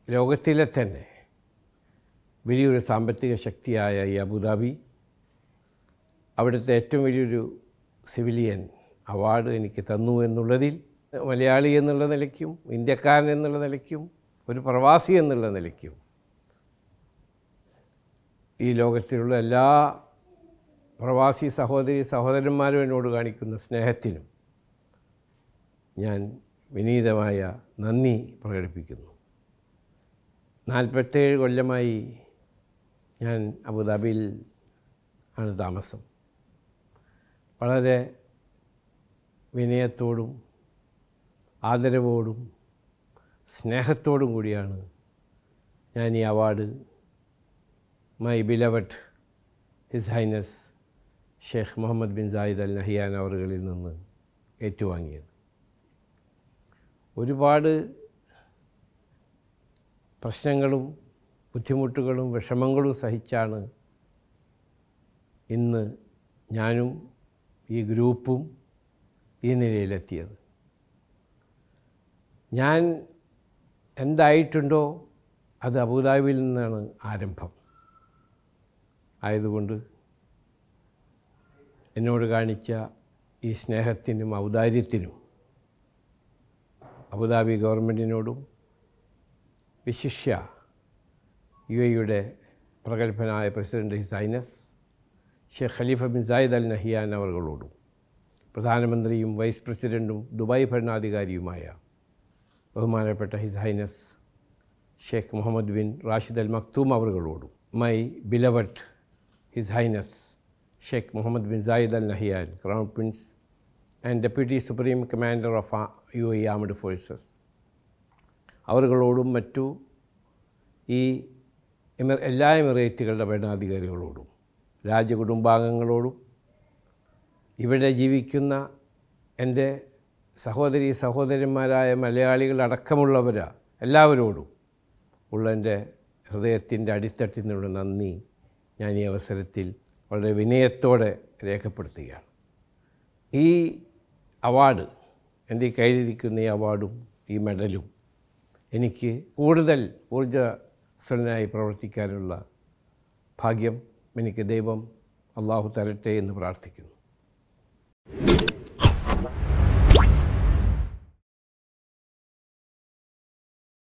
ലോകത്തിലെ തന്നെ വലിയൊരു സാമ്പത്തിക ശക്തിയായ ഈ അബുദാബി അവിടുത്തെ ഏറ്റവും വലിയൊരു സിവിലിയൻ അവാർഡ് എനിക്ക് തന്നു എന്നുള്ളതിൽ മലയാളി എന്നുള്ള നിലയ്ക്കും ഇന്ത്യക്കാരൻ എന്നുള്ള നിലയ്ക്കും ഒരു പ്രവാസി എന്നുള്ള നിലയ്ക്കും ഈ ലോകത്തിലുള്ള എല്ലാ പ്രവാസി സഹോദരി സഹോദരന്മാരും എന്നോട് കാണിക്കുന്ന സ്നേഹത്തിനും ഞാൻ വിനീതമായ നന്ദി പ്രകടിപ്പിക്കുന്നു നാൽപ്പത്തേഴ് കൊല്ലമായി ഞാൻ അബുദാബിയിൽ ആണ് താമസം വളരെ വിനയത്തോടും ആദരവോടും സ്നേഹത്തോടും കൂടിയാണ് ഞാൻ ഈ award my beloved his highness Sheikh Mohammed bin Zayed Al Nahyan അവറുകളിൽ നിന്ന് ഏറ്റുവാങ്ങിയത് ഒരുപാട് പ്രശ്നങ്ങളും ബുദ്ധിമുട്ടുകളും വിഷമങ്ങളും സഹിച്ചാണ് ഇന്ന് ഞാനും ഈ ഗ്രൂപ്പും ഈ നിലയിലെത്തിയത് ഞാൻ എന്തായിട്ടുണ്ടോ അത് അബുദാബിയിൽ നിന്നാണ് ആരംഭം ആയതുകൊണ്ട് എന്നോട് കാണിച്ച ഈ സ്നേഹത്തിനും ഔദാര്യത്തിനും അബുദാബി ഗവൺമെൻറ്റിനോടും വിശിഷ്യ യു എയുടെ പ്രഗത്ഭനായ president his highness Sheikh Khalifa bin Zayed Al Nahyan അവர்களോടും പ്രധാനമന്ത്രിയും വൈസ് പ്രസിഡൻറ്റും ദുബായ് ഭരണാധികാരിയുമായ ബഹുമാനപ്പെട്ട his highness Sheikh Mohammed bin Rashid Al Maktoum അവர்களോടും my beloved his highness Sheikh Mohammed bin Zayed Al Nahyan crown prince and deputy supreme commander of U A armed forces അവരുകളോടും മറ്റു ഈ എമിർ എല്ലാ എമിറേറ്റുകളുടെ ഭരണാധികാരികളോടും രാജകുടുംബാംഗങ്ങളോടും ഇവിടെ ജീവിക്കുന്ന എൻ്റെ സഹോദരി സഹോദരന്മാരായ മലയാളികൾ അടക്കമുള്ളവരാ എല്ലാവരോടും ഉള്ള എൻ്റെ ഹൃദയത്തിൻ്റെ അടിത്തട്ടിൽ നിന്നുള്ള നന്ദി ഞാൻ ഈ അവസരത്തിൽ വളരെ വിനയത്തോടെ രേഖപ്പെടുത്തുകയാണ് ഈ അവാർഡ് എൻ്റെ കയ്യിലിരിക്കുന്ന ഈ അവാർഡും ഈ മെഡലും എനിക്ക് കൂടുതൽ ഊർജ്ജസ്വലനായി പ്രവർത്തിക്കാനുള്ള ഭാഗ്യം എനിക്ക് ദൈവം അള്ളാഹു തരട്ടെ എന്ന് പ്രാർത്ഥിക്കുന്നു